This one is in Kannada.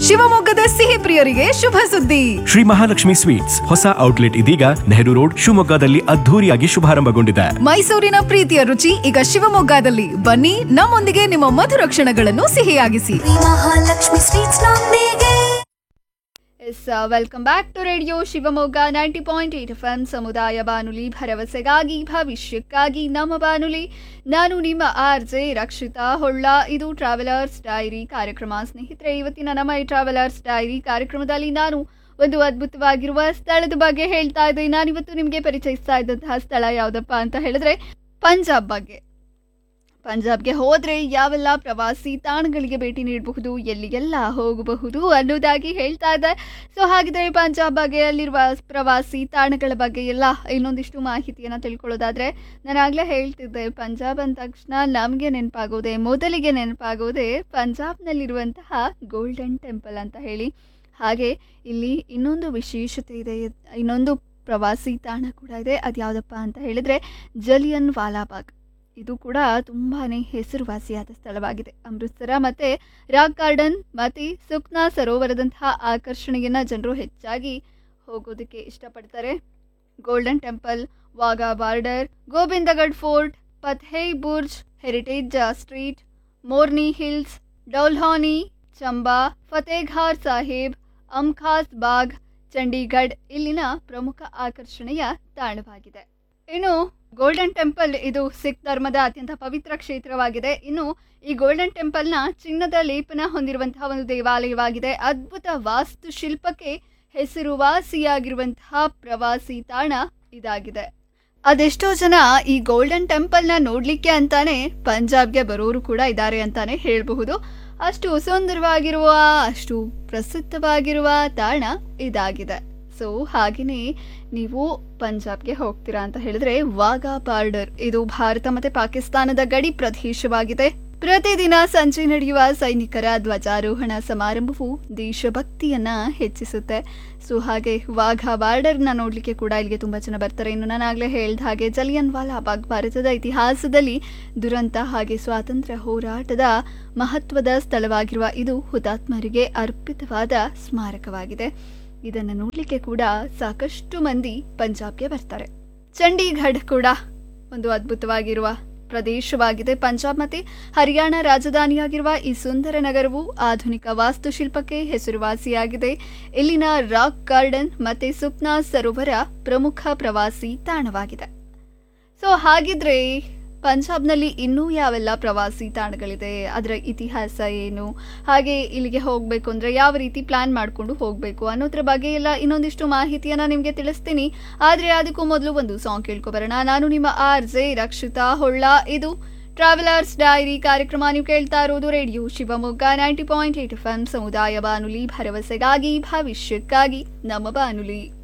ಶಿವಮೊಗ್ಗದ ಸಿಹಿ ಪ್ರಿಯರಿಗೆ ಶುಭ ಸುದ್ದಿ ಶ್ರೀ ಮಹಾಲಕ್ಷ್ಮಿ ಸ್ವೀಟ್ಸ್ ಹೊಸ ಔಟ್ಲೆಟ್ ಇದೀಗ ನೆಹರು ರೋಡ್ ಶಿವಮೊಗ್ಗದಲ್ಲಿ ಅದ್ಧೂರಿಯಾಗಿ ಶುಭಾರಂಭಗೊಂಡಿದೆ ಮೈಸೂರಿನ ಪ್ರೀತಿಯ ರುಚಿ ಈಗ ಶಿವಮೊಗ್ಗದಲ್ಲಿ ಬನ್ನಿ ನಮ್ಮೊಂದಿಗೆ ನಿಮ್ಮ ಮಧುರ ಕ್ಷಣಗಳನ್ನು ಸಿಹಿಯಾಗಿಸಿ ಮಹಾಲಕ್ಷ್ಮಿ ಸ್ವೀಟ್ಸ್ ನೊಂದಿಗೆ yes welcome back to radio Shivamogga ninety point eight F M ಸಮುದಾಯ ಬಾನುಲಿ ಭರವಸೆಗಾಗಿ ಭವಿಷ್ಯಕ್ಕಾಗಿ ನಮ್ಮ ಬಾನುಲಿ ನಾನು ನಿಮ್ಮ ಆರ್ ಜೆ ರಕ್ಷಿತಾ ಹೊಳ್ಳ ಇದು ಟ್ರಾವೆಲರ್ಸ್ ಡೈರಿ ಕಾರ್ಯಕ್ರಮ ಸ್ನೇಹಿತರೆ ಇವತ್ತಿನ ನಮ್ಮ ಈ ಟ್ರಾವೆಲರ್ಸ್ ಡೈರಿ ಕಾರ್ಯಕ್ರಮದಲ್ಲಿ ನಾನು ಒಂದು ಅದ್ಭುತವಾಗಿರುವ ಸ್ಥಳದ ಬಗ್ಗೆ ಹೇಳ್ತಾ ಇದ್ದೆ ನಾನಿವತ್ತು ನಿಮಗೆ ಪರಿಚಯಿಸ್ತಾ ಇದ್ದಂತಹ ಸ್ಥಳ ಯಾವುದಪ್ಪ ಅಂತ ಹೇಳಿದ್ರೆ ಪಂಜಾಬ್ ಬಗ್ಗೆ ಪಂಜಾಬ್ಗೆ ಹೋದರೆ ಯಾವೆಲ್ಲ ಪ್ರವಾಸಿ ತಾಣಗಳಿಗೆ ಭೇಟಿ ನೀಡಬಹುದು ಎಲ್ಲಿಗೆಲ್ಲ ಹೋಗಬಹುದು ಅನ್ನೋದಾಗಿ ಹೇಳ್ತಾ ಇದೆ ಸೊ ಹಾಗಿದ್ರೆ ಪಂಜಾಬ್ ಬಗ್ಗೆ ಅಲ್ಲಿರುವ ಪ್ರವಾಸಿ ತಾಣಗಳ ಬಗ್ಗೆ ಎಲ್ಲ ಇನ್ನೊಂದಿಷ್ಟು ಮಾಹಿತಿಯನ್ನು ತಿಳ್ಕೊಳ್ಳೋದಾದ್ರೆ ನಾನು ಆಗಲೇ ಹೇಳ್ತಿದ್ದೆ ಪಂಜಾಬ್ ಅಂದ ತಕ್ಷಣ ನಮಗೆ ನೆನಪಾಗೋದೆ ಮೊದಲಿಗೆ ನೆನಪಾಗೋದೆ ಪಂಜಾಬ್ನಲ್ಲಿರುವಂತಹ ಗೋಲ್ಡನ್ ಟೆಂಪಲ್ ಅಂತ ಹೇಳಿ ಹಾಗೆ ಇಲ್ಲಿ ಇನ್ನೊಂದು ವಿಶೇಷತೆ ಇದೆ ಇನ್ನೊಂದು ಪ್ರವಾಸಿ ತಾಣ ಕೂಡ ಇದೆ ಅದು ಯಾವುದಪ್ಪ ಅಂತ ಹೇಳಿದ್ರೆ ಜಲಿಯನ್ ವಾಲಾಬಾಗ್ ಇದು ಕೂಡ ತುಂಬಾ ಹೆಸರುವಾಸಿಯಾದ ಸ್ಥಳವಾಗಿದೆ ಅಮೃತ್ಸರ ಮತ್ತು ರಾಕ್ ಗಾರ್ಡನ್ ಮತ್ತು ಸುಕ್ನಾ ಸರೋವರದಂತಹ ಆಕರ್ಷಣೆಯನ್ನು ಜನರು ಹೆಚ್ಚಾಗಿ ಹೋಗೋದಕ್ಕೆ ಇಷ್ಟಪಡ್ತಾರೆ golden temple Wagah border Gobindgarh fort Fateh Burj heritage street Morni hills Dalhousie Chamba Fatehgarh Sahib Aam Khas Bagh Chandigarh ಇಲ್ಲಿನ ಪ್ರಮುಖ ಆಕರ್ಷಣೆಯ ತಾಣವಾಗಿದೆ ಇನ್ನು ಗೋಲ್ಡನ್ ಟೆಂಪಲ್ ಇದು ಸಿಖ್ ಧರ್ಮದ ಅತ್ಯಂತ ಪವಿತ್ರ ಕ್ಷೇತ್ರವಾಗಿದೆ ಇನ್ನು ಈ ಗೋಲ್ಡನ್ ಟೆಂಪಲ್ನ ಚಿನ್ನದ ಲೇಪನ ಹೊಂದಿರುವಂತಹ ಒಂದು ದೇವಾಲಯವಾಗಿದೆ ಅದ್ಭುತ ವಾಸ್ತುಶಿಲ್ಪಕ್ಕೆ ಹೆಸರುವಾಸಿಯಾಗಿರುವಂತಹ ಪ್ರವಾಸಿ ತಾಣ ಇದಾಗಿದೆ ಅದೆಷ್ಟೋ ಜನ ಈ ಗೋಲ್ಡನ್ ಟೆಂಪಲ್ನ ನೋಡಲಿಕ್ಕೆ ಅಂತಾನೆ ಪಂಜಾಬ್ಗೆ ಬರೋರು ಕೂಡ ಇದ್ದಾರೆ ಅಂತಾನೆ ಹೇಳಬಹುದು ಅಷ್ಟು ಸುಂದರವಾಗಿರುವ ಅಷ್ಟು ಪ್ರಸಿದ್ಧವಾಗಿರುವ ತಾಣ ಇದಾಗಿದೆ ಸೊ ಹಾಗೆಯೇ ನೀವು ಪಂಜಾಬ್ಗೆ ಹೋಗ್ತೀರಾ ಅಂತ ಹೇಳಿದ್ರೆ ವಾಘಾ ಬಾರ್ಡರ್ ಇದು ಭಾರತ ಮತ್ತು ಪಾಕಿಸ್ತಾನದ ಗಡಿ ಪ್ರದೇಶವಾಗಿದೆ ಪ್ರತಿದಿನ ಸಂಜೆ ನಡೆಯುವ ಸೈನಿಕರ ಧ್ವಜಾರೋಹಣ ಸಮಾರಂಭವು ದೇಶಭಕ್ತಿಯನ್ನ ಹೆಚ್ಚಿಸುತ್ತೆ ಸೊ ಹಾಗೆ ವಾಘಾ ಬಾರ್ಡರ್ನ ನೋಡಲಿಕ್ಕೆ ಕೂಡ ಇಲ್ಲಿಗೆ ತುಂಬ ಜನ ಬರ್ತಾರೆ ಇನ್ನು ನಾನು ಆಗಲೇ ಹೇಳಿದ ಹಾಗೆ ಜಲಿಯನ್ ವಾಲಾಬಾಗ್ ಭಾರತದ ಇತಿಹಾಸದಲ್ಲಿ ದುರಂತ ಹಾಗೆ ಸ್ವಾತಂತ್ರ್ಯ ಹೋರಾಟದ ಮಹತ್ವದ ಸ್ಥಳವಾಗಿರುವ ಇದು ಹುತಾತ್ಮರಿಗೆ ಅರ್ಪಿತವಾದ ಸ್ಮಾರಕವಾಗಿದೆ ಇದನ್ನು ನೋಡಲಿಕ್ಕೆ ಕೂಡ ಸಾಕಷ್ಟು ಮಂದಿ ಪಂಜಾಬ್ಗೆ ಬರ್ತಾರೆ ಚಂಡೀಗಢ್ ಕೂಡ ಒಂದು ಅದ್ಭುತವಾಗಿರುವ ಪ್ರದೇಶವಾಗಿದೆ ಪಂಜಾಬ್ ಮತ್ತು ಹರಿಯಾಣ ರಾಜಧಾನಿಯಾಗಿರುವ ಈ ಸುಂದರ ನಗರವು ಆಧುನಿಕ ವಾಸ್ತುಶಿಲ್ಪಕ್ಕೆ ಹೆಸರುವಾಸಿಯಾಗಿದೆ ಇಲ್ಲಿನ ರಾಕ್ ಗಾರ್ಡನ್ ಮತ್ತು ಸುಪ್ನಾ ಸರೋವರ ಪ್ರಮುಖ ಪ್ರವಾಸಿ ತಾಣವಾಗಿದೆ ಸೊ ಹಾಗಿದ್ರೆ ಪಂಜಾಬ್ನಲ್ಲಿ ಇನ್ನೂ ಯಾವೆಲ್ಲ ಪ್ರವಾಸಿ ತಾಣಗಳಿದೆ ಅದರ ಇತಿಹಾಸ ಏನು ಹಾಗೆ ಇಲ್ಲಿಗೆ ಹೋಗಬೇಕು ಅಂದರೆ ಯಾವ ರೀತಿ ಪ್ಲಾನ್ ಮಾಡಿಕೊಂಡು ಹೋಗಬೇಕು ಅನ್ನೋದ್ರ ಬಗ್ಗೆ ಎಲ್ಲ ಇನ್ನೊಂದಿಷ್ಟು ಮಾಹಿತಿಯನ್ನು ನಿಮಗೆ ತಿಳಿಸ್ತೀನಿ ಆದರೆ ಅದಕ್ಕೂ ಮೊದಲು ಒಂದು ಸಾಂಗ್ ಕೇಳ್ಕೊಬರೋಣ ನಾನು ನಿಮ್ಮ ಆರ್ ಜೆ ರಕ್ಷಿತಾ ಹೊಳ್ಳ ಇದು ಟ್ರಾವೆಲರ್ಸ್ ಡೈರಿ ಕಾರ್ಯಕ್ರಮ ನೀವು ಕೇಳ್ತಾ ಇರೋದು radio Shivamogga ninety point eight F M ಸಮುದಾಯ ಬಾನುಲಿ ಭರವಸೆಗಾಗಿ ಭವಿಷ್ಯಕ್ಕಾಗಿ ನಮ್ಮ ಬಾನುಲಿ